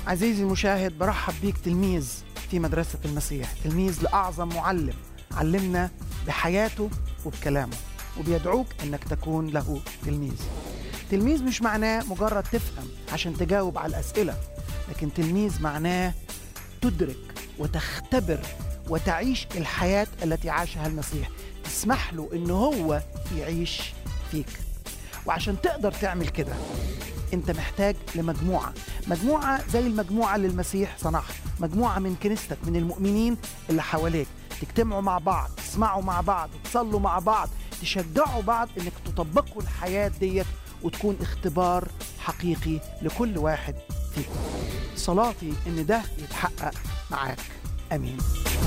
عزيزي المشاهد برحب بيك تلميذ في مدرسة المسيح تلميذ لأعظم معلم علمنا بحياته وبكلامه وبيدعوك أنك تكون له تلميذ تلميذ مش معناه مجرد تفهم عشان تجاوب على الأسئلة لكن تلميذ معناه تدرك وتختبر وتعيش الحياة التي عاشها المسيح تسمح له أنه هو يعيش فيك وعشان تقدر تعمل كده انت محتاج لمجموعة مجموعة زي المجموعة اللي المسيح صنعها مجموعة من كنيستك من المؤمنين اللي حواليك تجتمعوا مع بعض تسمعوا مع بعض تصلوا مع بعض تشجعوا بعض انك تطبقوا الحياة ديت وتكون اختبار حقيقي لكل واحد فيكم صلاتي ان ده يتحقق معاك امين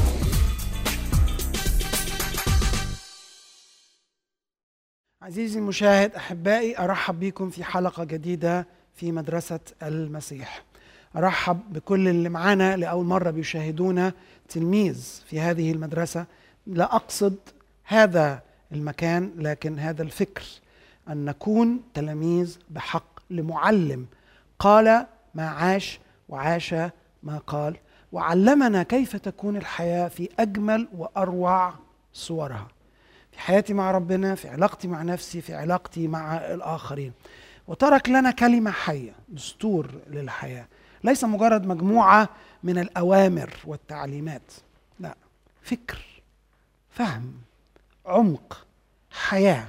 عزيزي المشاهد احبائي ارحب بكم في حلقه جديده في مدرسه المسيح ارحب بكل اللي معانا لاول مره بيشاهدونا تلميذ في هذه المدرسه لا اقصد هذا المكان لكن هذا الفكر ان نكون تلاميذ بحق لمعلم قال ما عاش وعاش ما قال وعلمنا كيف تكون الحياه في اجمل واروع صورها في حياتي مع ربنا في علاقتي مع نفسي في علاقتي مع الآخرين وترك لنا كلمة حية دستور للحياة ليس مجرد مجموعة من الأوامر والتعليمات لا فكر فهم عمق حياة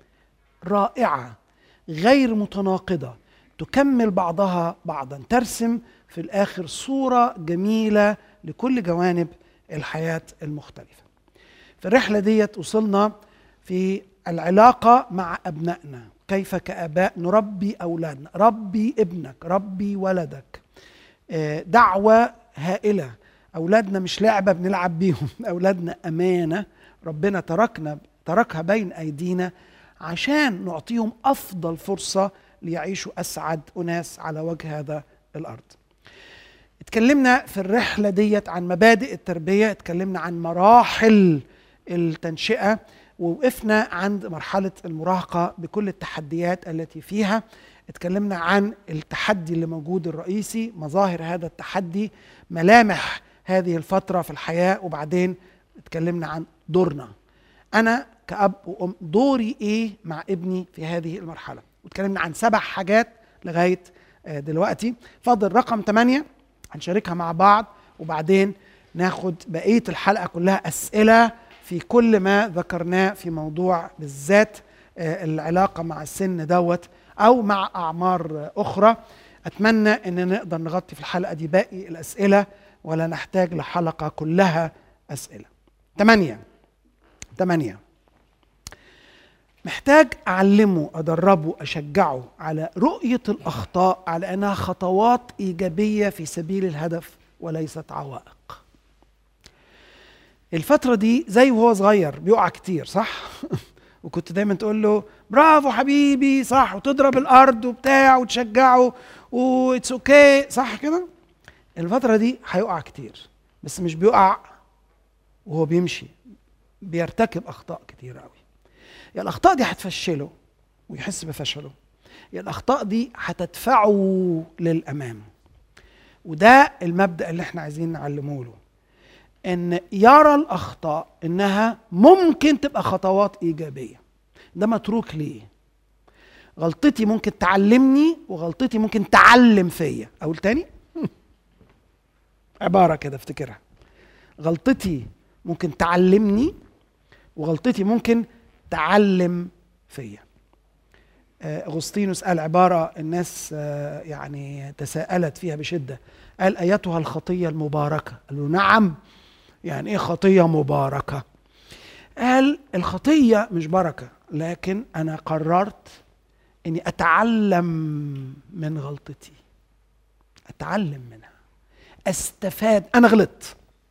رائعة غير متناقضة تكمل بعضها بعضا ترسم في الآخر صورة جميلة لكل جوانب الحياة المختلفة في الرحلة ديت وصلنا في العلاقة مع أبنائنا كيف كآباء نربي أولادنا ربي ابنك ربي ولدك دعوة هائلة أولادنا مش لعبة بنلعب بيهم أولادنا أمانة ربنا تركنا تركها بين أيدينا عشان نعطيهم أفضل فرصة ليعيشوا أسعد أناس على وجه هذا الأرض اتكلمنا في الرحلة ديت عن مبادئ التربية اتكلمنا عن مراحل التنشئه ووقفنا عند مرحله المراهقه بكل التحديات التي فيها اتكلمنا عن التحدي اللي موجود الرئيسي مظاهر هذا التحدي ملامح هذه الفتره في الحياه وبعدين اتكلمنا عن دورنا انا كاب وام دوري ايه مع ابني في هذه المرحله واتكلمنا عن سبع حاجات لغايه دلوقتي فاضل رقم ثمانية هنشاركها مع بعض وبعدين ناخد بقيه الحلقه كلها اسئله في كل ما ذكرناه في موضوع بالذات العلاقه مع السن دوت او مع اعمار اخرى اتمنى ان نقدر نغطي في الحلقه دي باقي الاسئله ولا نحتاج لحلقه كلها اسئله ثمانية ثمانية محتاج أعلمه أدربه أشجعه على رؤية الأخطاء على أنها خطوات إيجابية في سبيل الهدف وليست عوائق الفترة دي زي وهو صغير بيقع كتير صح؟ وكنت دايما تقول له برافو حبيبي صح وتضرب الأرض وبتاع وتشجعه واتس اوكي صح كده؟ الفترة دي هيقع كتير بس مش بيقع وهو بيمشي بيرتكب أخطاء كتير قوي يا الأخطاء دي هتفشله ويحس بفشله يا الأخطاء دي هتدفعه للأمام وده المبدأ اللي احنا عايزين نعلمه له ان يرى الاخطاء انها ممكن تبقى خطوات ايجابيه ده متروك ليه غلطتي ممكن تعلمني وغلطتي ممكن تعلم فيا اقول تاني عباره كده افتكرها غلطتي ممكن تعلمني وغلطتي ممكن تعلم فيا اغسطينوس قال عباره الناس يعني تساءلت فيها بشده قال ايتها الخطيه المباركه قال له نعم يعني ايه خطيه مباركه قال الخطيه مش بركه لكن انا قررت اني اتعلم من غلطتي اتعلم منها استفاد انا غلطت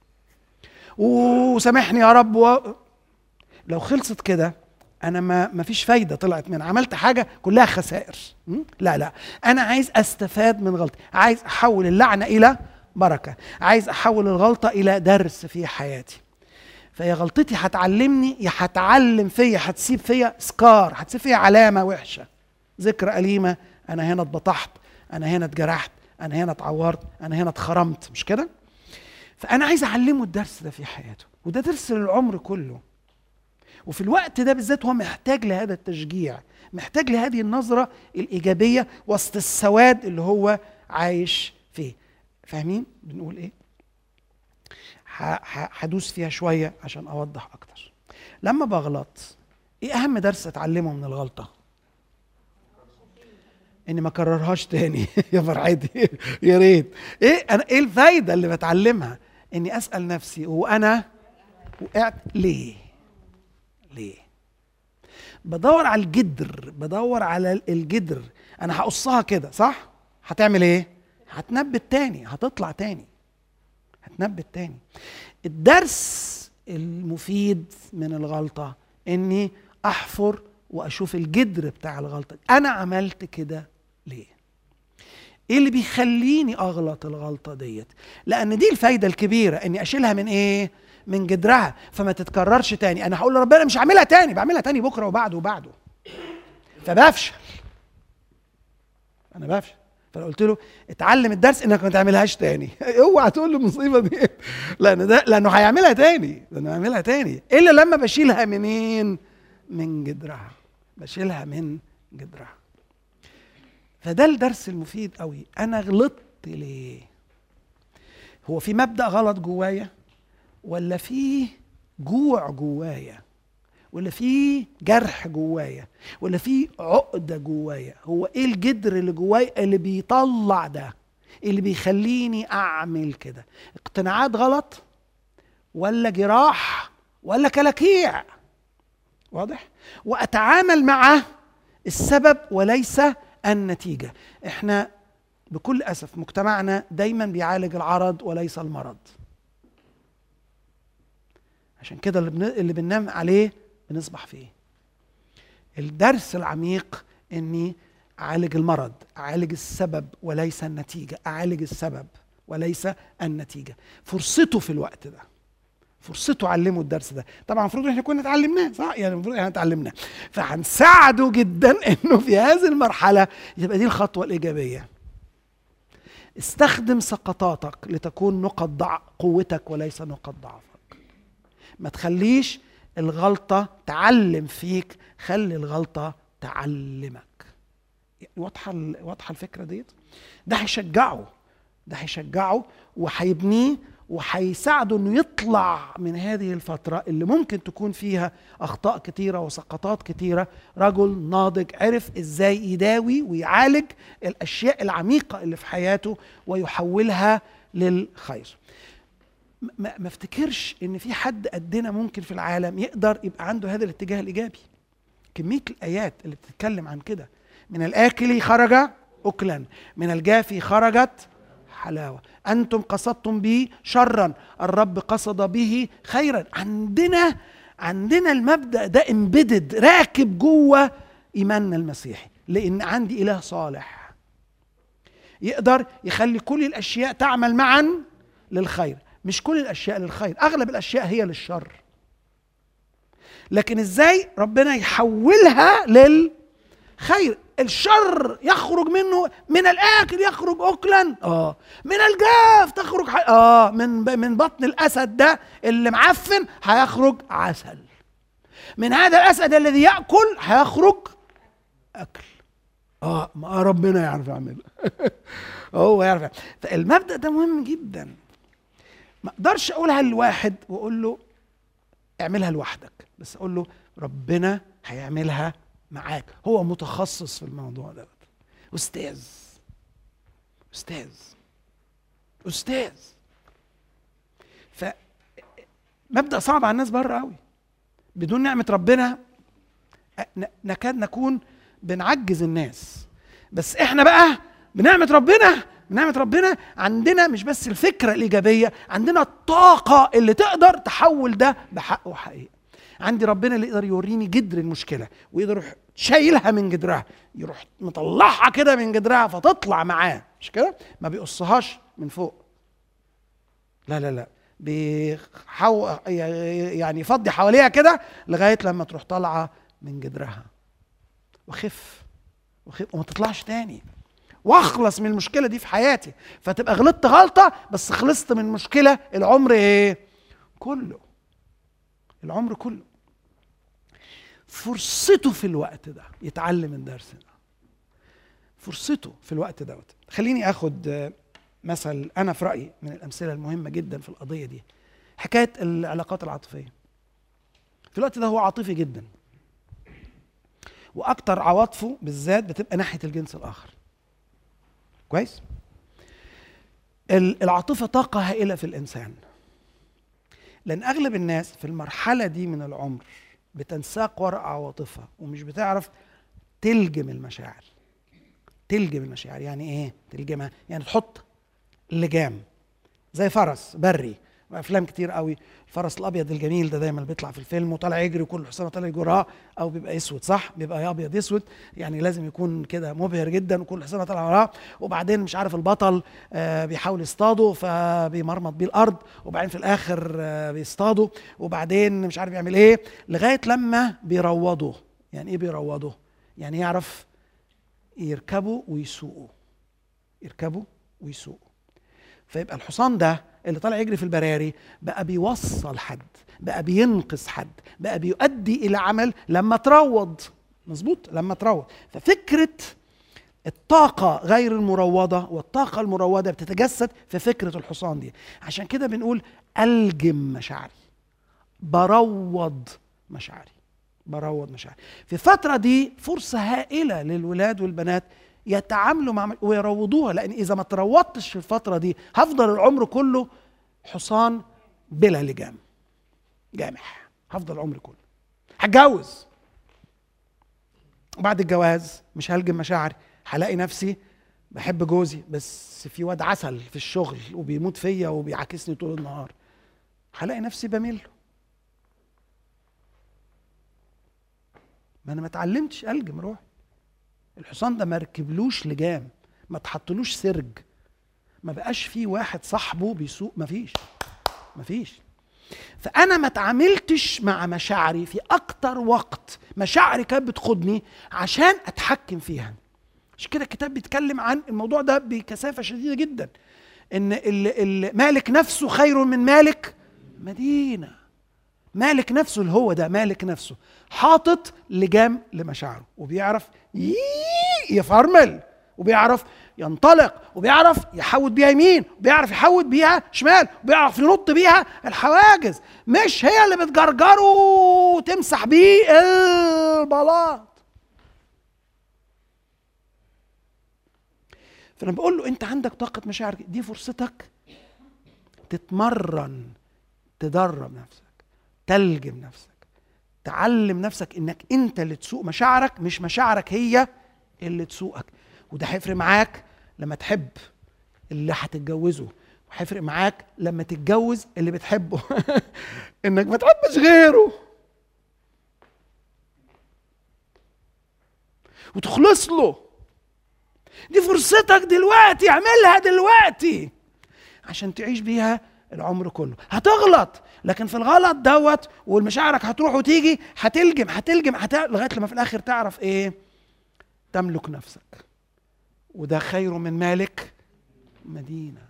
وسامحني يا رب و... لو خلصت كده انا ما ما فيش فايده طلعت منها عملت حاجه كلها خسائر لا لا انا عايز استفاد من غلطي عايز احول اللعنه الى بركه عايز احول الغلطه الى درس في حياتي فهي غلطتي هتعلمني يا هتعلم فيا هتسيب فيا سكار هتسيب فيا علامه وحشه ذكرى اليمه انا هنا اتبطحت انا هنا اتجرحت انا هنا اتعورت انا هنا اتخرمت مش كده فانا عايز اعلمه الدرس ده في حياته وده درس للعمر كله وفي الوقت ده بالذات هو محتاج لهذا التشجيع محتاج لهذه النظرة الإيجابية وسط السواد اللي هو عايش فيه فاهمين بنقول إيه هدوس فيها شوية عشان أوضح أكتر لما بغلط إيه أهم درس أتعلمه من الغلطة اني ما اكررهاش تاني يا فرحتي يا ريت ايه انا ايه الفايده اللي بتعلمها اني اسال نفسي وانا وقعت ليه ليه بدور على الجدر بدور على الجدر انا هقصها كده صح هتعمل ايه هتنبت تاني هتطلع تاني هتنبت تاني الدرس المفيد من الغلطه اني احفر واشوف الجدر بتاع الغلطه انا عملت كده ليه ايه اللي بيخليني اغلط الغلطه ديت لان دي الفايده الكبيره اني اشيلها من ايه من جدرها فما تتكررش تاني انا هقول لربنا مش هعملها تاني بعملها تاني بكره وبعده وبعده فبفشل انا بفشل فانا قلت له اتعلم الدرس انك ما تعملهاش تاني اوعى تقول له المصيبه دي لان ده لانه هيعملها تاني لانه هيعملها تاني الا لما بشيلها منين من جدرها بشيلها من جدرها فده الدرس المفيد قوي انا غلطت ليه هو في مبدا غلط جوايا ولا في جوع جوايا ولا في جرح جوايا ولا في عقده جوايا هو ايه الجدر اللي جوايا اللي بيطلع ده اللي بيخليني اعمل كده اقتناعات غلط ولا جراح ولا كلاكيع واضح واتعامل مع السبب وليس النتيجه احنا بكل اسف مجتمعنا دايما بيعالج العرض وليس المرض عشان كده اللي, بن... اللي بننام عليه بنصبح فيه الدرس العميق اني اعالج المرض اعالج السبب وليس النتيجه اعالج السبب وليس النتيجه فرصته في الوقت ده فرصته علمه الدرس ده طبعا المفروض احنا كنا اتعلمناه صح يعني المفروض احنا اتعلمناه فهنساعده جدا انه في هذه المرحله يبقى دي الخطوه الايجابيه استخدم سقطاتك لتكون نقط ضع قوتك وليس نقط ضعفك ما تخليش الغلطه تعلم فيك خلي الغلطه تعلمك واضحه واضحه الفكره ديت ده هيشجعه ده هيشجعه وهيبنيه وهيساعده انه يطلع من هذه الفتره اللي ممكن تكون فيها اخطاء كتيره وسقطات كتيره رجل ناضج عرف ازاي يداوي ويعالج الاشياء العميقه اللي في حياته ويحولها للخير ما افتكرش ان في حد قدنا ممكن في العالم يقدر يبقى عنده هذا الاتجاه الايجابي كميه الايات اللي بتتكلم عن كده من الاكل خرج اكلا من الجافي خرجت حلاوه انتم قصدتم به شرا الرب قصد به خيرا عندنا عندنا المبدا ده امبيدد راكب جوه ايماننا المسيحي لان عندي اله صالح يقدر يخلي كل الاشياء تعمل معا للخير مش كل الاشياء للخير اغلب الاشياء هي للشر لكن ازاي ربنا يحولها للخير الشر يخرج منه من الاكل يخرج اكلا اه من الجاف تخرج حي... اه من من بطن الاسد ده اللي معفن هيخرج عسل من هذا الاسد الذي ياكل هيخرج اكل اه ما ربنا يعرف يعمل هو يعرف يعمل. فالمبدا ده مهم جدا ما اقدرش اقولها لواحد واقول له اعملها لوحدك بس اقول له ربنا هيعملها معاك هو متخصص في الموضوع ده استاذ استاذ استاذ ف مبدا صعب على الناس بره قوي بدون نعمه ربنا نكاد نكون بنعجز الناس بس احنا بقى بنعمه ربنا بنعمه ربنا عندنا مش بس الفكره الايجابيه عندنا الطاقه اللي تقدر تحول ده بحق وحقيقه عندي ربنا اللي يقدر يوريني جدر المشكله ويقدر يروح شايلها من جدرها يروح مطلعها كده من جدرها فتطلع معاه مش كده ما بيقصهاش من فوق لا لا لا بيحو يعني يفضي حواليها كده لغايه لما تروح طالعه من جدرها وخف وخف وما تطلعش تاني واخلص من المشكله دي في حياتي فتبقى غلطت غلطه بس خلصت من مشكله العمر ايه كله العمر كله فرصته في الوقت ده يتعلم الدرس ده فرصته في الوقت دوت خليني اخد مثل انا في رايي من الامثله المهمه جدا في القضيه دي حكايه العلاقات العاطفيه في الوقت ده هو عاطفي جدا واكتر عواطفه بالذات بتبقى ناحيه الجنس الاخر كويس العاطفه طاقه هائله في الانسان لان اغلب الناس في المرحله دي من العمر بتنساق وراء عواطفها ومش بتعرف تلجم المشاعر تلجم المشاعر يعني ايه تلجمها يعني تحط لجام زي فرس بري افلام كتير قوي الفرس الابيض الجميل ده دايما بيطلع في الفيلم وطالع يجري وكل حصانه طالع يجري وراه او بيبقى اسود صح بيبقى يا ابيض اسود يعني لازم يكون كده مبهر جدا وكل حصانه طالع وراه وبعدين مش عارف البطل آه بيحاول يصطاده فبيمرمط بيه الارض وبعدين في الاخر آه بيصطاده وبعدين مش عارف يعمل ايه لغايه لما بيروضه يعني ايه بيروضه يعني يعرف يركبه ويسوقه يركبه ويسوقه فيبقى الحصان ده اللي طالع يجري في البراري بقى بيوصل حد بقى بينقذ حد بقى بيؤدي الى عمل لما تروض مظبوط لما تروض ففكره الطاقة غير المروضة والطاقة المروضة بتتجسد في فكرة الحصان دي عشان كده بنقول ألجم مشاعري بروض مشاعري بروض مشاعري في الفترة دي فرصة هائلة للولاد والبنات يتعاملوا مع ويروضوها لان اذا ما تروضتش في الفتره دي هفضل العمر كله حصان بلا لجام جامح هفضل العمر كله هتجوز وبعد الجواز مش هلجم مشاعري هلاقي نفسي بحب جوزي بس في واد عسل في الشغل وبيموت فيا وبيعاكسني طول النهار هلاقي نفسي بميل له ما انا ما اتعلمتش الجم روحي الحصان ده ما ركبلوش لجام ما تحطلوش سرج ما بقاش فيه واحد صاحبه بيسوق ما فيش ما فيش فانا ما اتعاملتش مع مشاعري في اكتر وقت مشاعري كانت بتخدني عشان اتحكم فيها عشان كده الكتاب بيتكلم عن الموضوع ده بكثافه شديده جدا ان المالك نفسه خير من مالك مدينه مالك نفسه اللي هو ده مالك نفسه حاطط لجام لمشاعره وبيعرف يفرمل وبيعرف ينطلق وبيعرف يحود بيها يمين وبيعرف يحود بيها شمال وبيعرف ينط بيها الحواجز مش هي اللي بتجرجره وتمسح بيه البلاط فانا بقول له انت عندك طاقه مشاعر دي فرصتك تتمرن تدرب نفسك تلجم نفسك تعلم نفسك انك انت اللي تسوق مشاعرك مش مشاعرك هي اللي تسوقك وده هيفرق معاك لما تحب اللي هتتجوزه وهيفرق معاك لما تتجوز اللي بتحبه انك ما تحبش غيره وتخلص له دي فرصتك دلوقتي اعملها دلوقتي عشان تعيش بيها العمر كله هتغلط لكن في الغلط دوت والمشاعرك هتروح وتيجي هتلجم هتلجم هت... لغايه لما في الاخر تعرف ايه تملك نفسك وده خير من مالك مدينه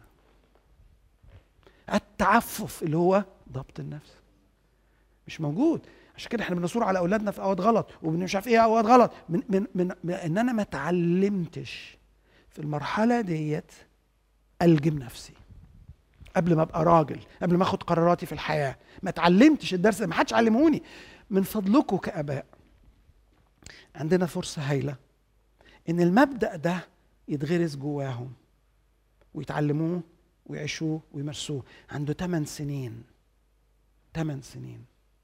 التعفف اللي هو ضبط النفس مش موجود عشان كده احنا بنصور على اولادنا في اوقات غلط ومش عارف ايه اوقات غلط من من من, من ان انا ما اتعلمتش في المرحله ديت الجم نفسي قبل ما ابقى راجل قبل ما اخد قراراتي في الحياه ما اتعلمتش الدرس ما حدش علمهوني من فضلكم كاباء عندنا فرصه هايله ان المبدا ده يتغرس جواهم ويتعلموه ويعيشوه ويمارسوه عنده 8 سنين 8 سنين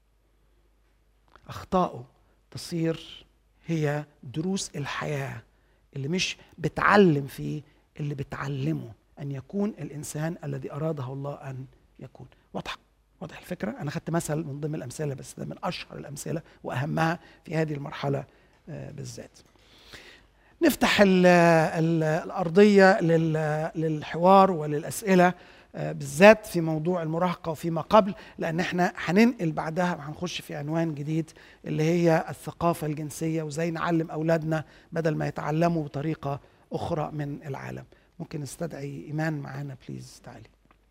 اخطائه تصير هي دروس الحياه اللي مش بتعلم فيه اللي بتعلمه ان يكون الانسان الذي اراده الله ان يكون واضحه واضح الفكره انا خدت مثل من ضمن الامثله بس ده من اشهر الامثله واهمها في هذه المرحله بالذات نفتح ال ال الارضيه للحوار وللاسئله بالذات في موضوع المراهقه وفيما قبل لان احنا هننقل بعدها وهنخش في عنوان جديد اللي هي الثقافه الجنسيه وازاي نعلم اولادنا بدل ما يتعلموا بطريقه اخرى من العالم ممكن نستدعي ايمان معانا بليز تعالي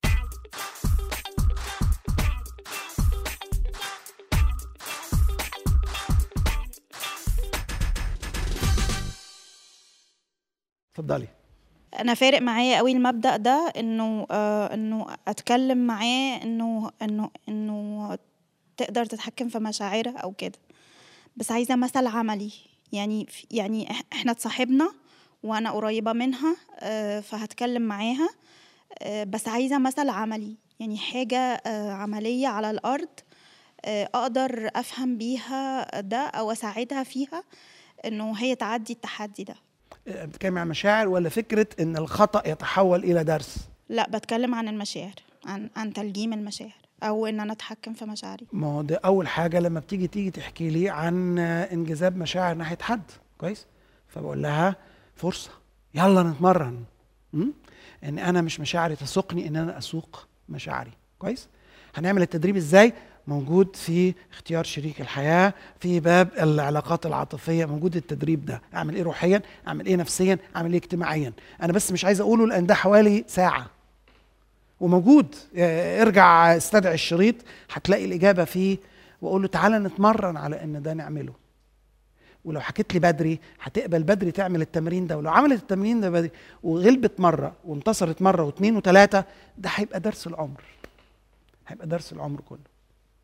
اتفضلي انا فارق معايا قوي المبدا ده انه آه انه اتكلم معاه انه انه انه تقدر تتحكم في مشاعرها او كده بس عايزه مثل عملي يعني يعني احنا اتصاحبنا وانا قريبه منها آه فهتكلم معاها آه بس عايزه مثل عملي يعني حاجه آه عمليه على الارض آه اقدر افهم بيها ده او اساعدها فيها انه هي تعدي التحدي ده بتتكلم عن مشاعر ولا فكره ان الخطا يتحول الى درس لا بتكلم عن المشاعر عن عن تلجيم المشاعر او ان انا اتحكم في مشاعري ما هو ده اول حاجه لما بتيجي تيجي تحكي لي عن انجذاب مشاعر ناحيه حد كويس فبقول لها فرصه يلا نتمرن م? ان انا مش مشاعري تسوقني ان انا اسوق مشاعري كويس هنعمل التدريب ازاي موجود في اختيار شريك الحياه في باب العلاقات العاطفيه موجود التدريب ده اعمل ايه روحيا اعمل ايه نفسيا اعمل ايه اجتماعيا انا بس مش عايز اقوله لان ده حوالي ساعه وموجود ارجع استدعي الشريط هتلاقي الاجابه فيه واقول له تعالى نتمرن على ان ده نعمله ولو حكيت لي بدري هتقبل بدري تعمل التمرين ده ولو عملت التمرين ده بدري وغلبت مره وانتصرت مره واثنين وثلاثه ده هيبقى درس العمر هيبقى درس العمر كله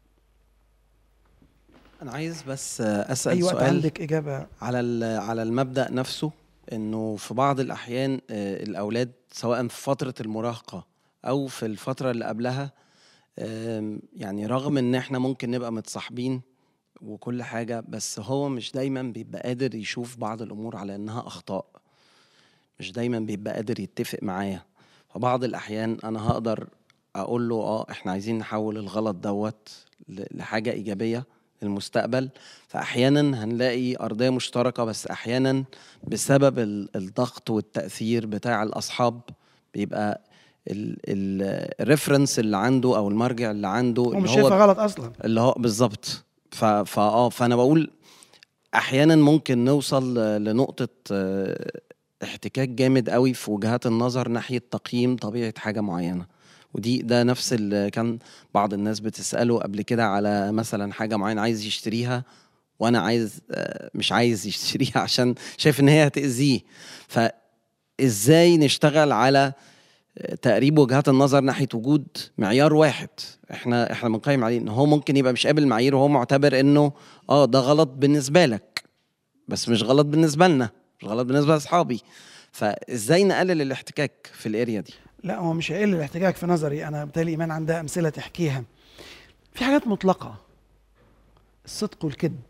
انا عايز بس اسال أي وقت سؤال عندك اجابه على على المبدا نفسه انه في بعض الاحيان الاولاد سواء في فتره المراهقه او في الفتره اللي قبلها يعني رغم ان احنا ممكن نبقى متصاحبين وكل حاجه بس هو مش دايما بيبقى قادر يشوف بعض الامور على انها اخطاء مش دايما بيبقى قادر يتفق معايا فبعض الاحيان انا هقدر اقول له اه احنا عايزين نحول الغلط دوت لحاجه ايجابيه للمستقبل فاحيانا هنلاقي ارضيه مشتركه بس احيانا بسبب الضغط والتاثير بتاع الاصحاب بيبقى الريفرنس اللي عنده او المرجع اللي عنده هو مش شايفها غلط اصلا اللي هو بالظبط فاه فانا بقول احيانا ممكن نوصل لنقطه احتكاك جامد قوي في وجهات النظر ناحيه تقييم طبيعه حاجه معينه ودي ده نفس اللي كان بعض الناس بتساله قبل كده على مثلا حاجه معينه عايز يشتريها وانا عايز مش عايز يشتريها عشان شايف ان هي هتاذيه فازاي نشتغل على تقريب وجهات النظر ناحيه وجود معيار واحد احنا احنا بنقيم عليه ان هو ممكن يبقى مش قابل معايير وهو معتبر انه اه ده غلط بالنسبه لك بس مش غلط بالنسبه لنا مش غلط بالنسبه لاصحابي فازاي نقلل الاحتكاك في الاريا دي لا هو مش هيقل الاحتكاك في نظري انا بالتالي ايمان عندها امثله تحكيها في حاجات مطلقه الصدق والكذب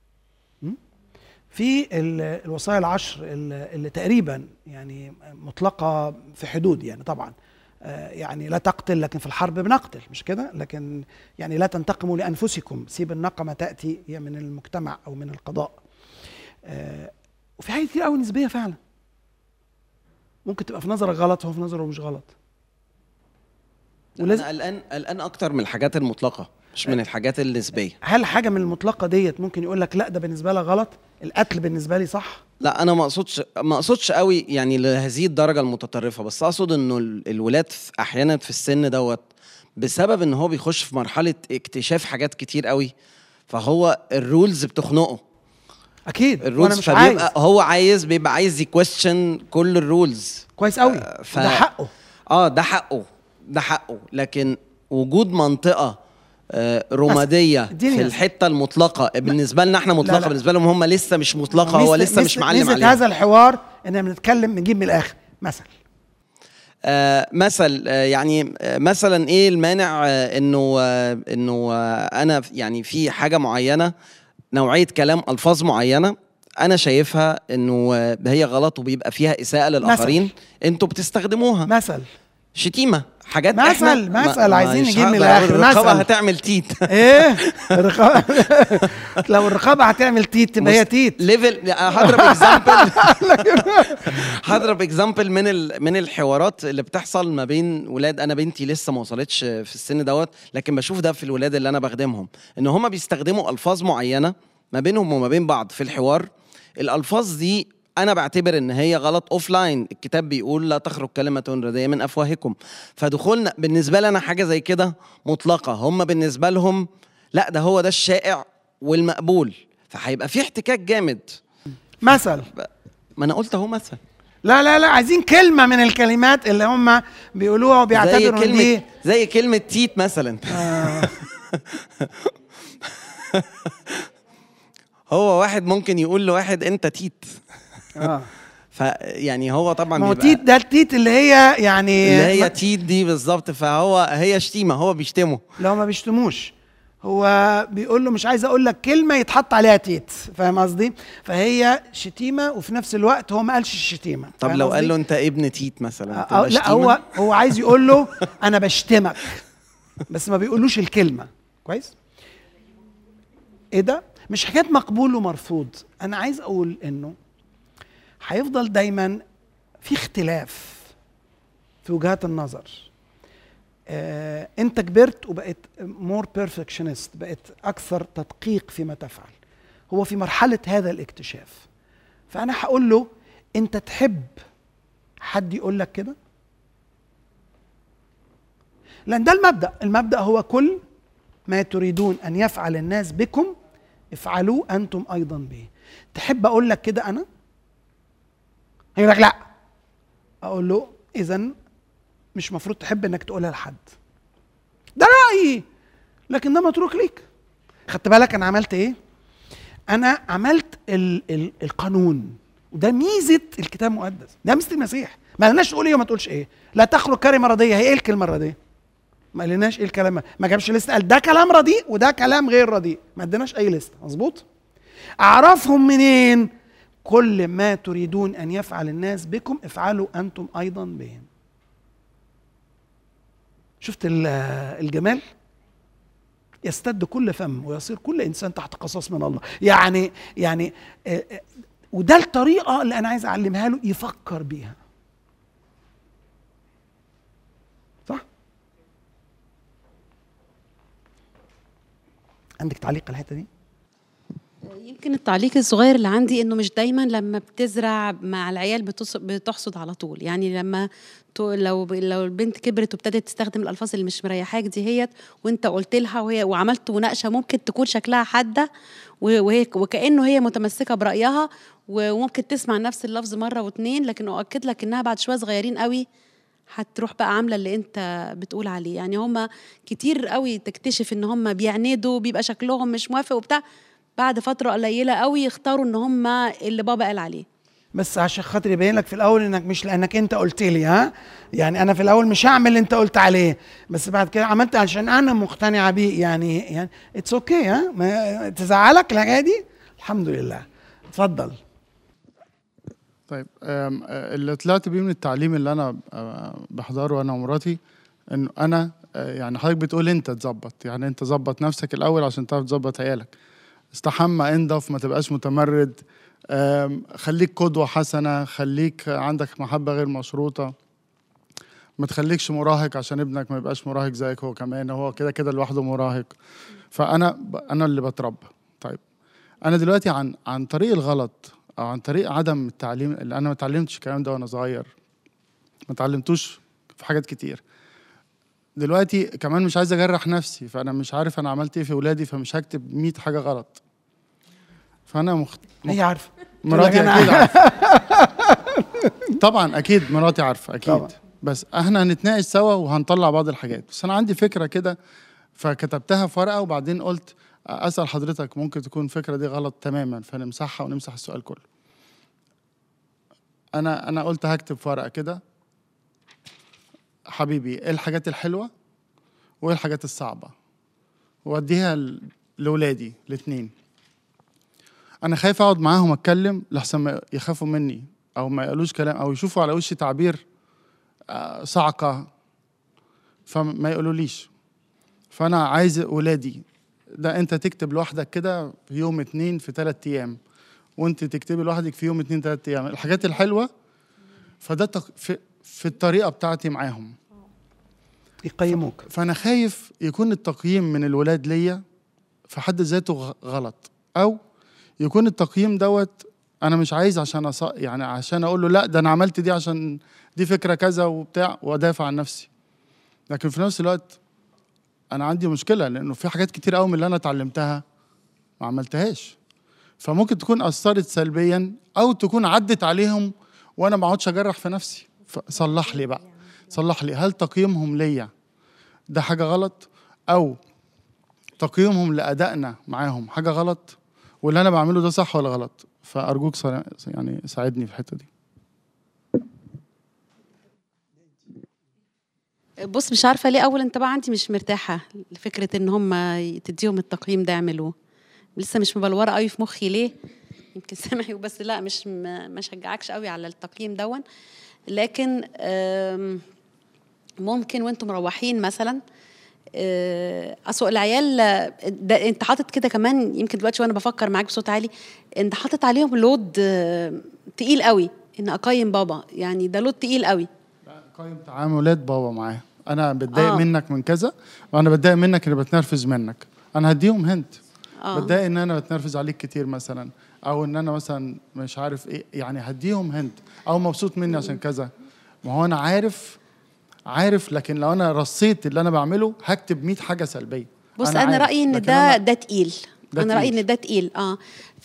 في الوصايا العشر اللي تقريبا يعني مطلقه في حدود يعني طبعا يعني لا تقتل لكن في الحرب بنقتل مش كده لكن يعني لا تنتقموا لانفسكم سيب النقمه تاتي هي من المجتمع او من القضاء وفي حاجات كتير قوي نسبيه فعلا ممكن تبقى في نظرك غلط وهو في نظره مش غلط ولازم انا قلقان قلقان اكتر من الحاجات المطلقه مش من الحاجات النسبيه هل حاجه من المطلقه ديت ممكن يقول لك لا ده بالنسبه لك غلط القتل بالنسبه لي صح لا انا ما اقصدش ما اقصدش قوي يعني لهذه الدرجه المتطرفه بس اقصد انه الولاد احيانا في السن دوت بسبب ان هو بيخش في مرحله اكتشاف حاجات كتير قوي فهو الرولز بتخنقه اكيد الرولز مش فبيبقى عايز. هو عايز بيبقى عايز يكويشن كل الرولز كويس قوي ف... ده حقه اه ده حقه ده حقه لكن وجود منطقه آه رماديه في الحته المطلقه بالنسبه لنا احنا مطلقه لا لا. بالنسبه لهم هم لسه مش مطلقه هو لسه مش معلم عليهم هذا الحوار ان بنتكلم نجيب من الاخر مثلا آه مثل آه يعني آه مثلا ايه المانع آه انه آه انه آه انا يعني في حاجه معينه نوعيه كلام الفاظ معينه انا شايفها انه آه هي غلط وبيبقى فيها اساءه للاخرين انتوا بتستخدموها مثل شتيمه حاجات مثل احنا مثل عايزين نجيب من الاخر الرقابه مثل هتعمل تيت ايه الرقابه لو الرقابه هتعمل تيت تبقى هي تيت ليفل هضرب اكزامبل هضرب اكزامبل من ال... من الحوارات اللي بتحصل ما بين ولاد انا بنتي لسه ما وصلتش في السن دوت لكن بشوف ده في الولاد اللي انا بخدمهم ان هم بيستخدموا الفاظ معينه ما بينهم وما بين بعض في الحوار الالفاظ دي انا بعتبر ان هي غلط اوف لاين الكتاب بيقول لا تخرج كلمه رديه من افواهكم فدخولنا بالنسبه لي انا حاجه زي كده مطلقه هم بالنسبه لهم لا ده هو ده الشائع والمقبول فهيبقى في احتكاك جامد مثل ما انا قلت اهو مثلا لا لا لا عايزين كلمة من الكلمات اللي هم بيقولوها زي وبيعتبروا إن دي كلمه زي كلمه تيت مثلا آه. هو واحد ممكن يقول لواحد انت تيت اه فيعني هو طبعا ما هو بيبقى- تيت ده التيت اللي هي يعني اللي هي تيت دي بالظبط فهو هي شتيمه هو بيشتمه لو ما بيشتموش هو بيقول له مش عايز اقول لك كلمه يتحط عليها تيت فاهم قصدي فهي شتيمه وفي نفس الوقت هو ما قالش الشتيمه طب فاهم لو قصدي؟ قال له انت ابن تيت مثلا أو تبقى لا شتيمة؟ هو هو عايز يقول له انا بشتمك بس ما بيقولوش الكلمه كويس ايه ده مش حكايه مقبول ومرفوض انا عايز اقول انه هيفضل دايما في اختلاف في وجهات النظر آه، انت كبرت وبقيت مور بيرفكشنست بقيت اكثر تدقيق فيما تفعل هو في مرحله هذا الاكتشاف فانا هقول له انت تحب حد يقول لك كده لان ده المبدا المبدا هو كل ما تريدون ان يفعل الناس بكم افعلوا انتم ايضا به تحب اقول لك كده انا يقول لك لا اقول له اذا مش مفروض تحب انك تقولها لحد ده رايي لكن ده متروك ليك خدت بالك انا عملت ايه انا عملت ال ال القانون وده ميزه الكتاب المقدس ده ميزه المسيح ما قالناش تقول ايه وما تقولش ايه لا تخرج كلمه رديه هي ايه الكلمه الرديه ما قالناش ايه الكلام ما جابش لسه قال ده كلام رديء وده كلام غير رديء ما اديناش اي لسته مظبوط اعرفهم منين كل ما تريدون ان يفعل الناس بكم افعلوا انتم ايضا بهم شفت ال- الجمال يستد كل فم ويصير كل انسان تحت قصاص من الله يعني يعني آه، آه، وده الطريقه اللي انا عايز اعلمها له يفكر بيها صح عندك تعليق على الحته دي يمكن التعليق الصغير اللي عندي انه مش دايما لما بتزرع مع العيال بتص- بتحصد على طول يعني لما ت- لو ب- لو البنت كبرت وابتدت تستخدم الالفاظ اللي مش مريحاك دي هيت وانت قلت لها وهي وعملت مناقشه ممكن تكون شكلها حاده و- وهي وكانه هي متمسكه برايها و- وممكن تسمع نفس اللفظ مره واتنين لكن اؤكد لك انها بعد شويه صغيرين قوي هتروح بقى عامله اللي انت بتقول عليه يعني هم كتير قوي تكتشف ان هم بيعندوا بيبقى شكلهم مش موافق وبتاع بعد فتره قليله قوي يختاروا ان هم اللي بابا قال عليه بس عشان خاطر يبين لك في الاول انك مش لانك انت قلت لي ها يعني انا في الاول مش هعمل اللي انت قلت عليه بس بعد كده عملت عشان انا مقتنعه بيه يعني يعني اتس اوكي okay, ها ما تزعلك الحاجه دي الحمد لله اتفضل طيب آم، آه، اللي طلعت بيه من التعليم اللي انا آه، بحضره انا ومراتي انه انا آه، يعني حضرتك بتقول انت تظبط يعني انت ظبط نفسك الاول عشان تعرف تظبط عيالك استحمى انضف ما تبقاش متمرد آم، خليك قدوة حسنة خليك عندك محبة غير مشروطة ما تخليكش مراهق عشان ابنك ما يبقاش مراهق زيك هو كمان هو كده كده لوحده مراهق فانا ب- انا اللي بتربى طيب انا دلوقتي عن عن طريق الغلط او عن طريق عدم التعليم اللي انا ما اتعلمتش الكلام ده وانا صغير ما اتعلمتوش في حاجات كتير دلوقتي كمان مش عايز اجرح نفسي فانا مش عارف انا عملت ايه في ولادي فمش هكتب 100 حاجه غلط فانا مخت... هي عارفه مراتي تقول لك اكيد أنا- عارفه طبعا اكيد مراتي عارفه اكيد طبعا. بس احنا هنتناقش سوا وهنطلع بعض الحاجات بس انا عندي فكره كده فكتبتها في ورقه وبعدين قلت اسال حضرتك ممكن تكون الفكره دي غلط تماما فنمسحها ونمسح السؤال كله انا انا قلت هكتب في ورقه كده حبيبي ايه الحاجات الحلوه وايه الحاجات الصعبه واديها ل- لاولادي الاثنين انا خايف اقعد معاهم اتكلم لحسن ما يخافوا مني او ما يقولوش كلام او يشوفوا على وشي تعبير آه، صعقه فما يقولوليش فانا عايز ولادي ده انت تكتب لوحدك كده في يوم اتنين في تلات ايام وانت تكتبي لوحدك في يوم اتنين تلات ايام الحاجات الحلوه فده تق... في, في الطريقه بتاعتي معاهم يقيموك فانا خايف يكون التقييم من الولاد ليا في حد ذاته غ- غلط او يكون التقييم دوت انا مش عايز عشان أص... يعني عشان اقول له لا ده انا عملت دي عشان دي فكره كذا وبتاع وادافع عن نفسي لكن في نفس الوقت انا عندي مشكله لانه في حاجات كتير قوي من اللي انا اتعلمتها ما عملتهاش فممكن تكون اثرت سلبيا او تكون عدت عليهم وانا ما اقعدش اجرح في نفسي فصلح لي بقى صلح لي هل تقييمهم ليا ده حاجه غلط او تقييمهم لادائنا معاهم حاجه غلط واللي انا بعمله ده صح ولا غلط فارجوك صا- يعني ساعدني في الحته دي بص مش عارفه ليه اول انطباع عندي مش مرتاحه لفكره ان هم تديهم التقييم ده يعملوه لسه مش مبلوره قوي في مخي ليه يمكن سامحي بس لا مش م- ما شجعكش قوي على التقييم دون لكن آم، ممكن وانتم مروحين مثلا آه، اصل العيال آه، ده انت حاطط كده كمان يمكن دلوقتي وانا بفكر معاك بصوت عالي انت حاطط عليهم لود آه، تقيل قوي ان اقيم بابا يعني ده لود تقيل قوي قيم تعاملات بابا معاه انا بتضايق آه. آه. منك من كذا وانا بتضايق منك اني بتنرفز منك انا هديهم هنت آه. آه. بتضايق ان انا بتنرفز عليك كتير مثلا او ان انا مثلا مش عارف ايه يعني هديهم هنت او مبسوط مني عشان كذا ما هو انا عارف عارف لكن لو انا رصيت اللي انا بعمله هكتب 100 حاجه سلبيه بص انا, عارف، رايي ان لكن ده أنا- ده تقيل ده انا رايي تقيل. ان ده تقيل اه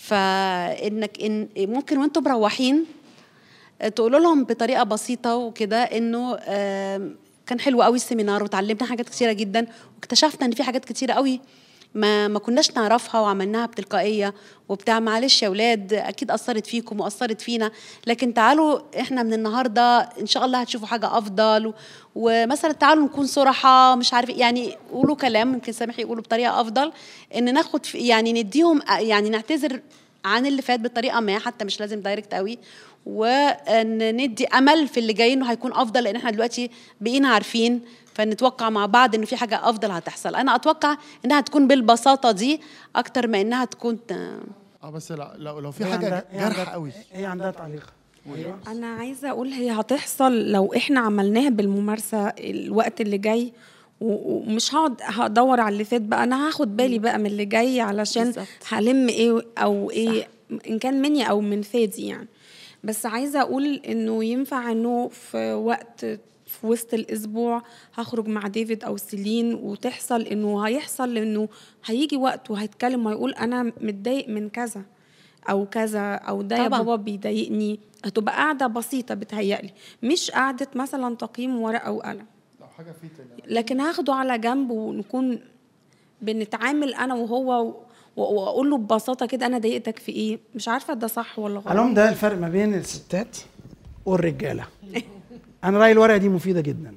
فانك ان ممكن وانتم مروحين تقولوا لهم بطريقه بسيطه وكده انه آم، كان حلو قوي السيمينار وتعلمنا حاجات كتيره جدا واكتشفنا ان في حاجات كتيره قوي ما ما كناش نعرفها وعملناها بتلقائيه وبتاع معلش يا اولاد اكيد اثرت فيكم واثرت فينا لكن تعالوا احنا من النهارده ان شاء الله هتشوفوا حاجه افضل و- ومثلا تعالوا نكون صراحه مش عارف إيه، يعني قولوا كلام ممكن سامح يقولوا بطريقه افضل ان ناخد في يعني نديهم يعني نعتذر عن اللي فات بطريقه ما حتى مش لازم دايركت قوي وان ندي امل في اللي جاي انه هيكون افضل لان احنا دلوقتي بقينا عارفين فنتوقع مع بعض انه في حاجه افضل هتحصل انا اتوقع انها تكون بالبساطه دي اكتر ما انها تكون اه بس لا لو لو في هي حاجه عندها- هي جارحه عندها- قوي هي عندها تعليق أيوة. انا عايزه اقول هي هتحصل لو احنا عملناها بالممارسه الوقت اللي جاي و- ومش هقعد هدور على اللي فات بقى انا هاخد بالي بقى من اللي جاي علشان بالظبط. هلم ايه او ايه ان كان مني او من فادي يعني بس عايزه اقول انه ينفع انه في وقت في وسط الاسبوع هخرج مع ديفيد او سيلين وتحصل انه هيحصل انه هيجي وقت وهيتكلم وهيقول انا متضايق من كذا او كذا او ده يا طبعاً. بابا بيضايقني هتبقى قاعده بسيطه بتهيألي مش قعده مثلا تقييم ورقه وقلم لو حاجه في تاني. لكن هاخده على جنب ونكون بنتعامل انا وهو و- واقول له ببساطه كده انا ضايقتك في ايه مش عارفه ده صح ولا غلط علوم ده الفرق ما بين الستات والرجاله انا رايي الورقه دي مفيده جدا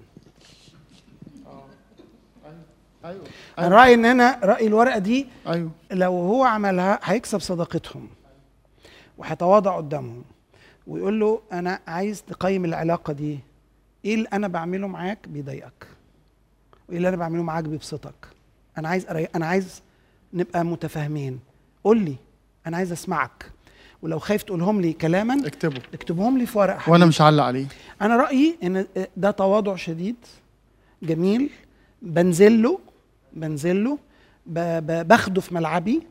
ايوه انا رايي ان انا رايي الورقه دي ايوه لو هو عملها هيكسب صداقتهم وهيتواضع قدامهم ويقول له انا عايز تقيم العلاقه دي ايه اللي انا بعمله معاك بيضايقك وايه اللي انا بعمله معاك بيبسطك انا عايز أري... انا عايز نبقى متفاهمين قول لي انا عايز اسمعك ولو خايف تقولهم لي كلاما اكتبه اكتبهم لي في ورقه وانا حبيبي. مش هعلق عليه انا رايي ان ده تواضع شديد جميل بنزل له بنزل له ب- ب- باخده في ملعبي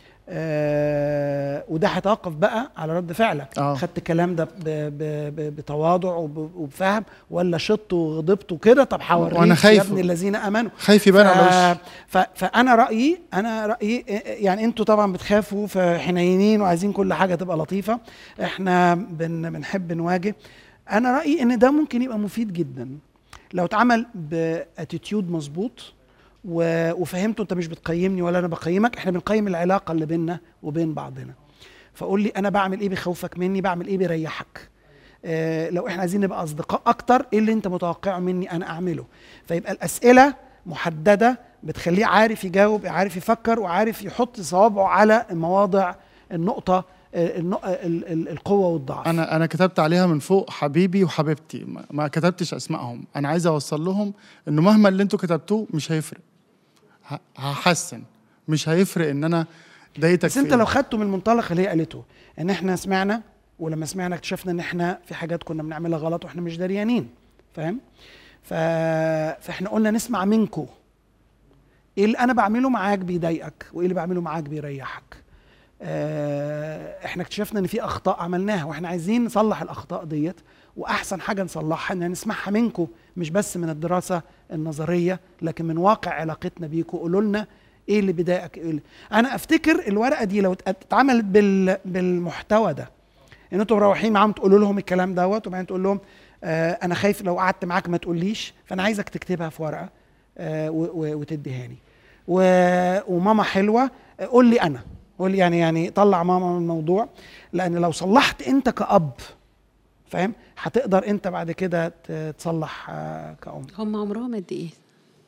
آه وده هيتوقف بقى على رد فعلك آه. خدت الكلام ده ب- ب- ب- بتواضع وب- وبفهم ولا شط وغضبت وكده طب هوريك وأنا خايف. يا ابن الذين امنوا خايف يبان على وشي ف... فانا رايي انا رايي يعني انتوا طبعا بتخافوا فحنينين وعايزين كل حاجه تبقى لطيفه احنا بن... بنحب نواجه انا رايي ان ده ممكن يبقى مفيد جدا لو اتعمل باتيتيود مظبوط و... وفهمته انت مش بتقيمني ولا انا بقيمك احنا بنقيم العلاقه اللي بيننا وبين بعضنا فقول لي انا بعمل ايه بيخوفك مني بعمل ايه بيريحك آه، لو احنا عايزين نبقى اصدقاء اكتر ايه اللي انت متوقعه مني انا اعمله فيبقى الاسئله محدده بتخليه عارف يجاوب عارف يفكر وعارف يحط صوابعه على مواضع النقطه آه، النق- ال- ال- القوه والضعف انا انا كتبت عليها من فوق حبيبي وحبيبتي ما- ما كتبتش اسمائهم انا عايز اوصل لهم انه مهما اللي انتوا كتبتوه مش هيفرق ه- هحسن مش هيفرق ان انا ضايقتك بس في انت إيه. لو خدته من المنطلق اللي هي قالته ان احنا سمعنا ولما سمعنا اكتشفنا ان احنا في حاجات كنا بنعملها غلط واحنا مش دريانين فاهم ف... فاحنا قلنا نسمع منكم ايه اللي انا بعمله معاك بيضايقك وايه اللي بعمله معاك بيريحك آه، احنا اكتشفنا ان في اخطاء عملناها واحنا عايزين نصلح الاخطاء ديت واحسن حاجه نصلحها ان نسمعها منكم مش بس من الدراسه النظريه لكن من واقع علاقتنا بيكم قولوا لنا ايه اللي بيضايقك ايه اللي... انا افتكر الورقه دي لو ات- اتعملت بال... بالمحتوى ده ان انتوا مروحين معاهم تقولوا لهم الكلام دوت وبعدين تقول لهم آه انا خايف لو قعدت معاك ما تقوليش فانا عايزك تكتبها في ورقه آه و... و... وتديهاني و... وماما حلوه آه، قول لي انا قول لي يعني يعني طلع ماما من الموضوع لان لو صلحت انت كاب فاهم هتقدر انت بعد كده ت- تصلح آه، كأم هم عمرهم قد ايه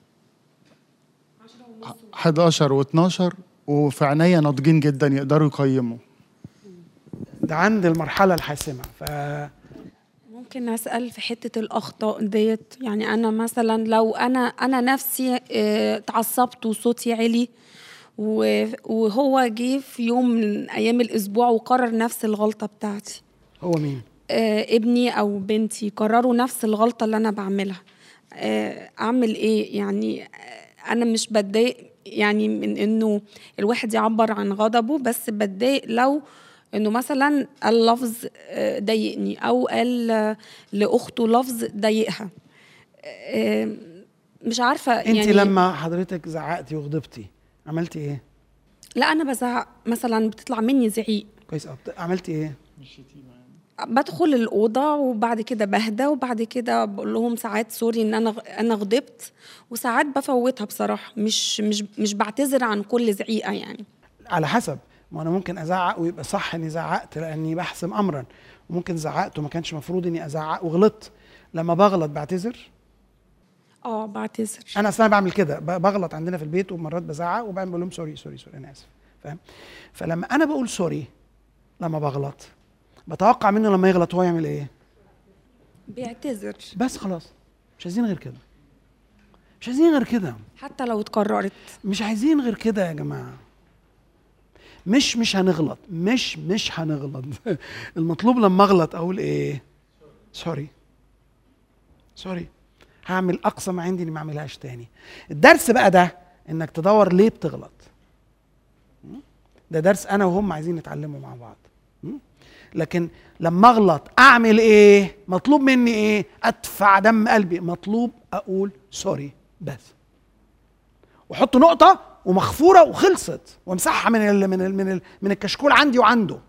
11 و12 وفي عينيا ناضجين جدا يقدروا يقيموا ده عند المرحله الحاسمه ف ممكن اسال في حته الاخطاء ديت يعني انا مثلا لو انا انا نفسي آه، اتعصبت وصوتي عالي و- وهو جه في يوم من ايام الاسبوع وقرر نفس الغلطه بتاعتي هو مين آه، ابني او بنتي قرروا نفس الغلطه اللي انا بعملها آه، اعمل ايه يعني آه، انا مش بتضايق يعني من انه الواحد يعبر عن غضبه بس بتضايق لو انه مثلا قال لفظ آه، ضايقني او قال آه، لاخته لفظ ضايقها آه، مش عارفه انت يعني لما حضرتك زعقتي وغضبتي عملتي ايه لا انا بزعق مثلا بتطلع مني زعيق كويس قوي عملتي ايه بدخل الاوضه وبعد كده بهدى وبعد كده بقول لهم ساعات سوري ان انا انا غضبت وساعات بفوتها بصراحه مش مش مش بعتذر عن كل زعيقه يعني على حسب ما انا ممكن ازعق ويبقى صح اني زعقت لاني بحسم امرا وممكن زعقت وما كانش المفروض اني ازعق وغلطت لما بغلط بعتذر اه بعتذر انا اصلا بعمل كده ب- بغلط عندنا في البيت ومرات بزعق وبعدين بقول لهم سوري سوري سوري انا اسف فاهم فلما انا بقول سوري لما بغلط بتوقع منه لما يغلط هو يعمل ايه بيعتذر بس خلاص مش عايزين غير كده مش عايزين غير كده حتى لو اتكررت مش عايزين غير كده يا جماعه مش مش هنغلط مش مش هنغلط المطلوب لما اغلط اقول ايه سوري سوري هعمل اقصى ما عندي اني ما اعملهاش تاني الدرس بقى ده انك تدور ليه بتغلط م? ده درس انا وهم عايزين نتعلمه مع بعض م? لكن لما اغلط اعمل ايه مطلوب مني ايه ادفع دم قلبي مطلوب اقول سوري بس واحط نقطه ومغفوره وخلصت وامسحها من ال من ال من ال من الكشكول عندي وعنده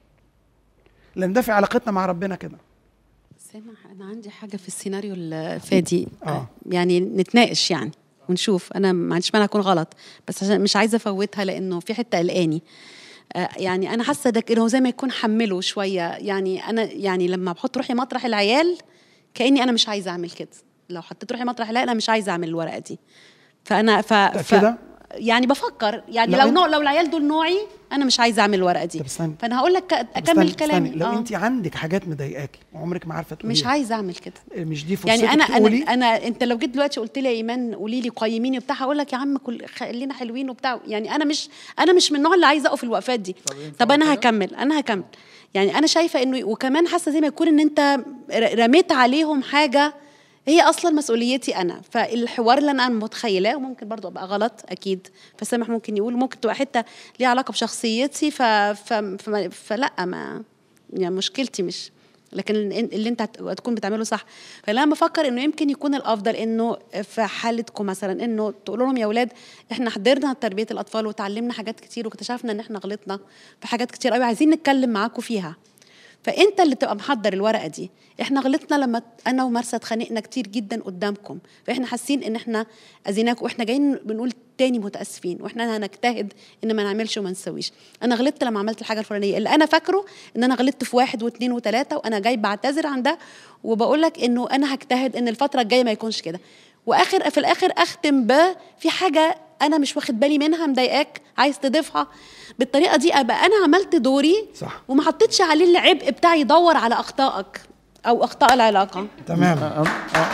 لان ده في علاقتنا مع ربنا كده سامح انا عندي حاجه في السيناريو الفادي آه. يعني نتناقش يعني ونشوف انا ما عنديش مانع اكون غلط بس عشان مش عايزه افوتها لانه في حته قلقاني آه، يعني انا حاسه ده انه زي ما يكون حمله شويه يعني انا يعني لما بحط روحي مطرح العيال كاني انا مش عايزه اعمل كده لو حطيت روحي مطرح العيال انا مش عايزه اعمل الورقه دي فانا ف, ف... كده؟ يعني بفكر يعني لا، لو أنت- نوع لو العيال دول نوعي انا مش عايزه اعمل الورقه دي طب استني. فانا هقول لك طب اكمل استني- كلامي استني. لو آه. انت عندك حاجات مضايقاكي وعمرك ما عارفه تقوليها مش عايزه اعمل كده مش دي فرصتك يعني انا تقولي انا انا انت لو جيت دلوقتي قلت لي يا ايمان قولي لي قيميني وبتاع هقول لك يا عم كل خلينا حلوين وبتاع يعني انا مش انا مش من النوع اللي عايزه اقف الوقفات دي طب انا هكمل انا هكمل يعني انا شايفه انه وكمان حاسه زي ما يكون ان انت ر- رميت عليهم حاجه هي اصلا مسؤوليتي انا فالحوار اللي انا متخيلاه وممكن برضو ابقى غلط اكيد فسامح ممكن يقول ممكن تبقى حته ليها علاقه بشخصيتي ف... ف... فما- فلا ما يعني مشكلتي مش لكن اللي انت هت- هتكون بتعمله صح فانا بفكر انه يمكن يكون الافضل انه في حالتكم مثلا انه تقولوا لهم يا اولاد احنا حضرنا تربيه الاطفال وتعلمنا حاجات كتير واكتشفنا ان احنا غلطنا في حاجات كتير قوي عايزين نتكلم معاكم فيها فانت اللي تبقى محضر الورقه دي احنا غلطنا لما انا ومرسى اتخانقنا كتير جدا قدامكم فاحنا حاسين ان احنا اذيناكم واحنا جايين بنقول تاني متاسفين واحنا هنجتهد ان ما نعملش وما نسويش انا غلطت لما عملت الحاجه الفلانيه اللي انا فاكره ان انا غلطت في واحد واثنين وثلاثه وانا جاي بعتذر عن ده وبقول لك انه انا هجتهد ان الفتره الجايه ما يكونش كده واخر في الاخر اختم ب في حاجه انا مش واخد بالي منها مضايقاك عايز تضيفها بالطريقه دي ابقى انا عملت دوري صح. وما حطيتش عليه العبء بتاعي يدور على اخطائك او اخطاء العلاقه تمام أه، أه.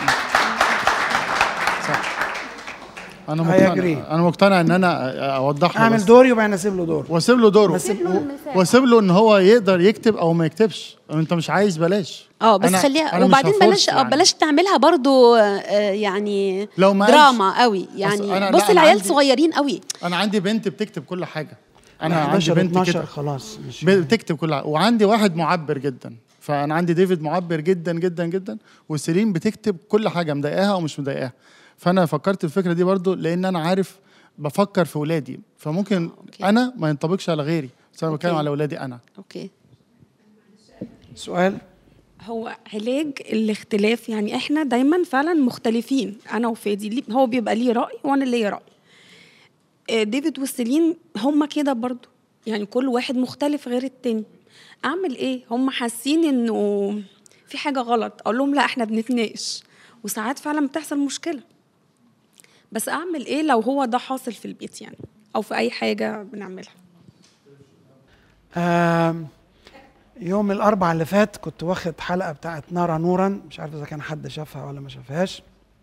صح انا I مقتنع agree. انا مقتنع ان انا اوضح له اعمل بس. دوري وبعدين اسيب له دور واسيب له دوره بس- واسيب له ان هو يقدر يكتب او ما يكتبش انت مش عايز بلاش اه بس أنا- خليها أنا مش وبعدين هفرص بلاش يعني. بلاش تعملها برضو آه، يعني لو ما دراما قوي يعني أنا- لا، بص أنا العيال عندي- صغيرين قوي انا عندي بنت بتكتب كل حاجه انا عندي 11 بنت 12 كده خلاص مش بتكتب كل حاجه وعندي واحد معبر جدا فانا عندي ديفيد معبر جدا جدا جدا وسيلين بتكتب كل حاجه مضايقاها ومش مضايقاها فانا فكرت الفكره دي برضو لان انا عارف بفكر في ولادي فممكن أوكي. انا ما ينطبقش على غيري بس انا بتكلم أوكي. على ولادي انا اوكي سؤال هو علاج الاختلاف يعني احنا دايما فعلا مختلفين انا وفادي ليه- هو بيبقى ليه راي وانا ليا راي آه، ديفيد وسيلين هم كده برضو يعني كل واحد مختلف غير التاني اعمل ايه هم حاسين انه في حاجه غلط اقول لهم لا احنا بنتناقش وساعات فعلا بتحصل مشكله بس اعمل ايه لو هو ده حاصل في البيت يعني او في اي حاجه بنعملها آم، يوم الاربع اللي فات كنت واخد حلقه بتاعت نارا نورا مش عارف اذا كان حد شافها ولا ما شافهاش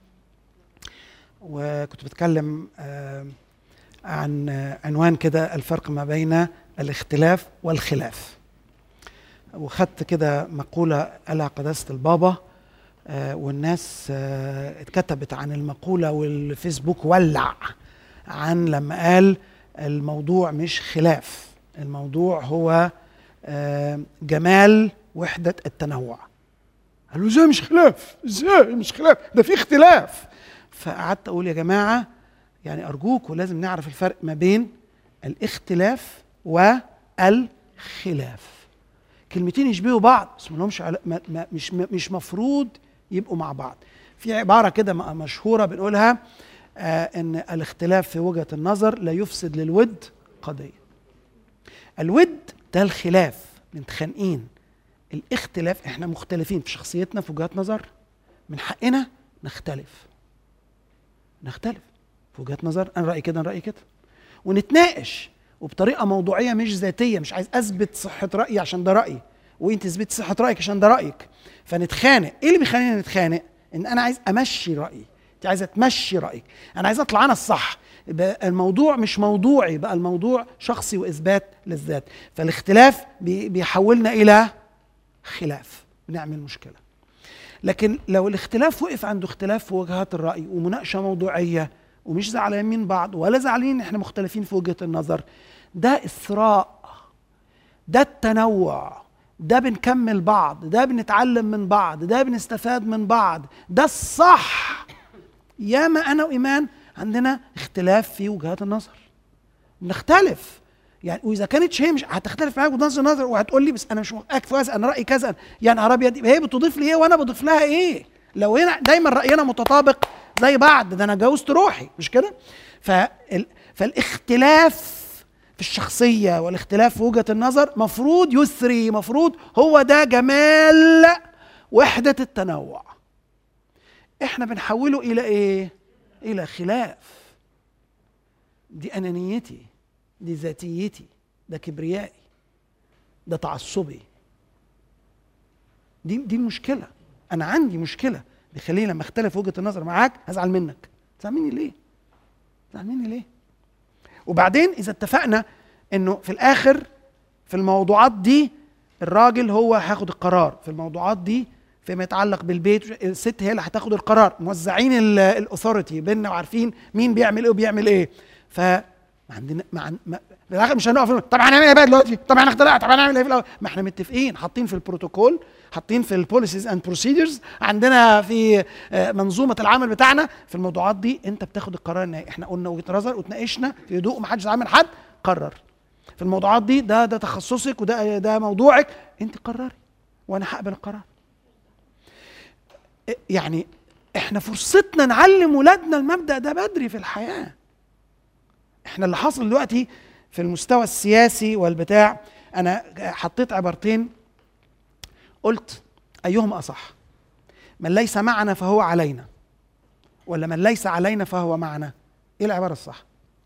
وكنت بتكلم آم، عن آه، عنوان كده الفرق ما بين الاختلاف والخلاف وخدت كده مقوله قالها قداسه البابا آه، والناس آه، اتكتبت عن المقوله والفيسبوك ولع عن لما قال الموضوع مش خلاف الموضوع هو آه، جمال وحدة التنوع قالوا ازاي مش خلاف ازاي مش خلاف ده في اختلاف فقعدت اقول يا جماعة يعني ارجوكوا لازم نعرف الفرق ما بين الاختلاف والخلاف كلمتين يشبهوا بعض بس ما لهمش علا- ما ما مش مش مفروض يبقوا مع بعض في عبارة كده م- مشهورة بنقولها آه ان الاختلاف في وجهة النظر لا يفسد للود قضية الود ده الخلاف متخانقين الاختلاف احنا مختلفين في شخصيتنا في وجهات نظر من حقنا نختلف نختلف في وجهات نظر انا رايي كده انا رايي كده ونتناقش وبطريقه موضوعيه مش ذاتيه مش عايز اثبت صحه رايي عشان ده رايي وانت تثبت صحه رايك عشان ده رايك فنتخانق ايه اللي بيخلينا نتخانق ان انا عايز امشي رايي انت عايزه تمشي رايك انا عايز اطلع انا الصح يبقى الموضوع مش موضوعي بقى الموضوع شخصي واثبات للذات فالاختلاف بي- بيحولنا الى خلاف بنعمل مشكله لكن لو الاختلاف وقف عنده اختلاف في وجهات الرأي ومناقشة موضوعية ومش زعلانين من بعض ولا زعلانين ان احنا مختلفين في وجهة النظر ده إثراء ده التنوع ده بنكمل بعض ده بنتعلم من بعض ده بنستفاد من بعض ده الصح ياما انا وايمان عندنا اختلاف في وجهات النظر بنختلف يعني واذا كانت هي مش هتختلف معاك وجهه نظر وهتقول لي بس انا مش موافقك في هذا انا رايي كذا يا نهار ابيض يبقى هي بتضيف لي ايه وانا بضيف لها ايه لو هنا دايما راينا متطابق زي بعض ده انا جوزت روحي مش كده فال... فالاختلاف في الشخصيه والاختلاف في وجهه النظر مفروض يسري مفروض هو ده جمال وحده التنوع احنا بنحوله الى ايه الى خلاف دي انانيتي دي ذاتيتي ده كبريائي ده تعصبي دي دي المشكله انا عندي مشكله بيخليني لما اختلف وجهه النظر معاك هزعل منك تزعل مني ليه تزعل مني ليه وبعدين اذا اتفقنا انه في الاخر في الموضوعات دي الراجل هو هياخد القرار في الموضوعات دي فيما يتعلق بالبيت الست هي اللي هتاخد القرار موزعين الاثوريتي بيننا وعارفين مين بيعمل ايه وبيعمل ايه ف ما عندنا ما عن... ما في الاخر مش هنقف طب هنعمل ايه بقى دلوقتي؟ طب هنخترع طب هنعمل ايه في الاول؟ ما احنا متفقين حاطين في البروتوكول حاطين في البوليسيز اند بروسيدرز عندنا في آه، منظومه العمل بتاعنا في الموضوعات دي انت بتاخد القرار النهائي احنا قلنا وجهه نظر وتناقشنا في هدوء ومحدش زعل من حد قرر في الموضوعات دي ده ده تخصصك وده ده موضوعك انت قرري وانا هقبل القرار إيه، يعني احنا فرصتنا نعلم ولادنا المبدا ده بدري في الحياه احنا اللي حاصل دلوقتي في المستوى السياسي والبتاع انا حطيت عبارتين قلت ايهما اصح من ليس معنا فهو علينا ولا من ليس علينا فهو معنا ايه العباره الصح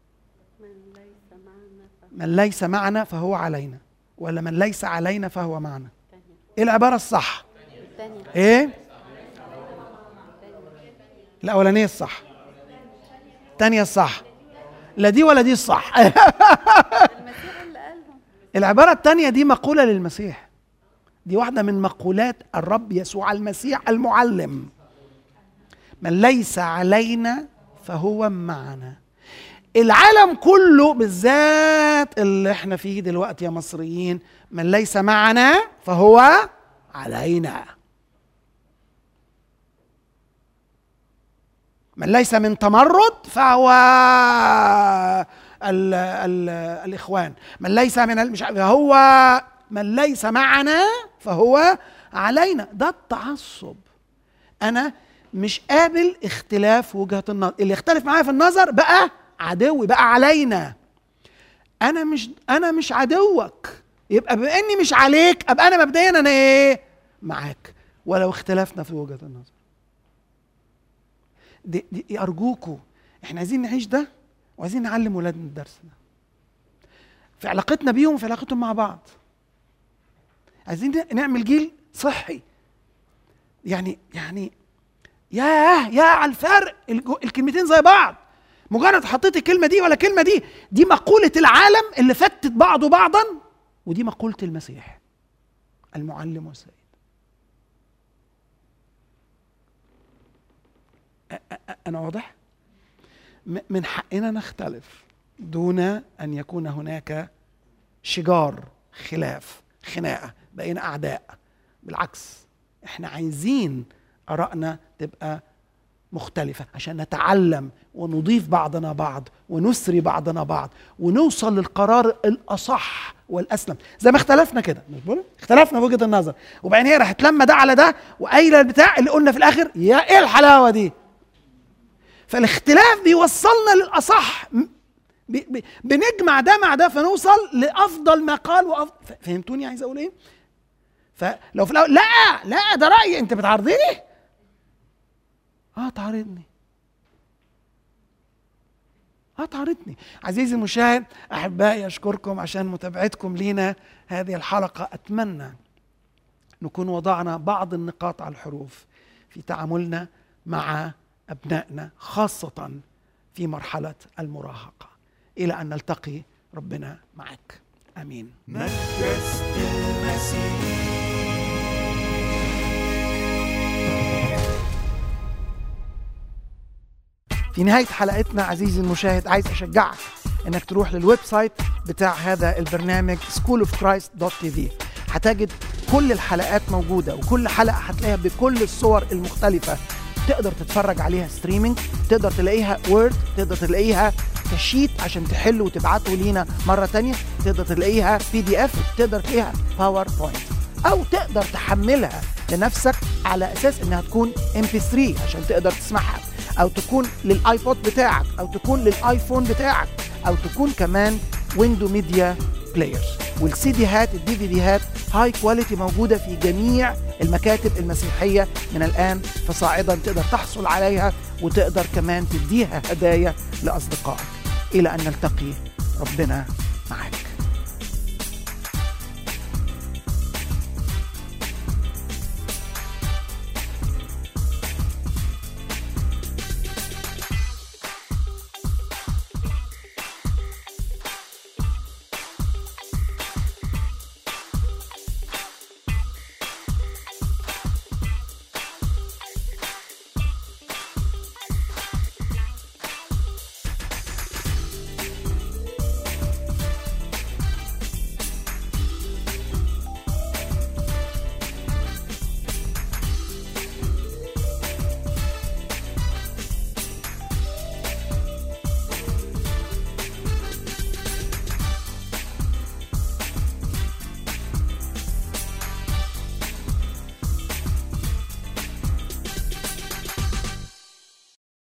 من ليس معنا فهو علينا ولا من ليس علينا فهو معنا ايه العباره الصح ايه الاولانيه الصح الثانيه الصح لا دي ولا دي الصح العبارة الثانية دي مقولة للمسيح دي واحدة من مقولات الرب يسوع المسيح المعلم من ليس علينا فهو معنا العالم كله بالذات اللي احنا فيه دلوقتي يا مصريين من ليس معنا فهو علينا من ليس من تمرد فهو ال ال الاخوان من ليس من ال- مش عارف- فهو من ليس معنا فهو علينا ده التعصب انا مش قابل اختلاف وجهه النظر اللي يختلف معايا في النظر بقى عدوي بقى علينا انا مش انا مش عدوك يبقى بما اني مش عليك ابقى انا مبدئيا انا ايه معاك ولو اختلفنا في وجهه النظر دي, دي ارجوكوا احنا عايزين نعيش ده وعايزين نعلم ولادنا الدرس ده في علاقتنا بيهم وفي علاقتهم مع بعض عايزين نعمل جيل صحي يعني يعني ياه يا على الفرق الجو- الكلمتين زي بعض مجرد حطيت الكلمه دي ولا الكلمه دي دي مقوله العالم اللي فتت بعضه بعضا ودي مقوله المسيح المعلم والسيد أ- أ- انا واضح م- من حقنا نختلف دون ان يكون هناك شجار خلاف خناقه بقينا اعداء بالعكس احنا عايزين ارائنا تبقى مختلفة عشان نتعلم ونضيف بعضنا بعض ونسري بعضنا بعض ونوصل للقرار الأصح والأسلم زي ما اختلفنا كده مش بقول اختلفنا في وجهة النظر وبعدين هي راحت لما ده على ده وقايلة البتاع اللي قلنا في الآخر يا إيه الحلاوة دي فالاختلاف بيوصلنا للأصح م- بي- بي- بنجمع ده مع ده فنوصل لأفضل ما قال وأفضل فهمتوني عايز أقول إيه؟ فلو في الأول لا لا ده رأيي أنت بتعارضني؟ اه تعارضني اه تعارضني عزيزي المشاهد احبائي اشكركم عشان متابعتكم لينا هذه الحلقه اتمنى نكون وضعنا بعض النقاط على الحروف في تعاملنا مع ابنائنا خاصه في مرحله المراهقه الى ان نلتقي ربنا معك امين مدرسة المسيح في نهاية حلقتنا عزيزي المشاهد عايز أشجعك إنك تروح للويب سايت بتاع هذا البرنامج schoolofchrist.tv هتجد كل الحلقات موجودة وكل حلقة هتلاقيها بكل الصور المختلفة تقدر تتفرج عليها ستريمينج تقدر تلاقيها وورد تقدر تلاقيها كشيت عشان تحله وتبعته لينا مرة تانية تقدر تلاقيها بي دي اف تقدر تلاقيها باوربوينت او تقدر تحملها لنفسك على اساس انها تكون ام بي 3 عشان تقدر تسمعها او تكون للايبود بتاعك او تكون للايفون بتاعك او تكون كمان ويندو ميديا بلايرز والسي ديهات الدي في ديهات هاي كواليتي موجوده في جميع المكاتب المسيحيه من الان فصاعدا تقدر تحصل عليها وتقدر كمان تديها هدايا لاصدقائك الى ان نلتقي ربنا معك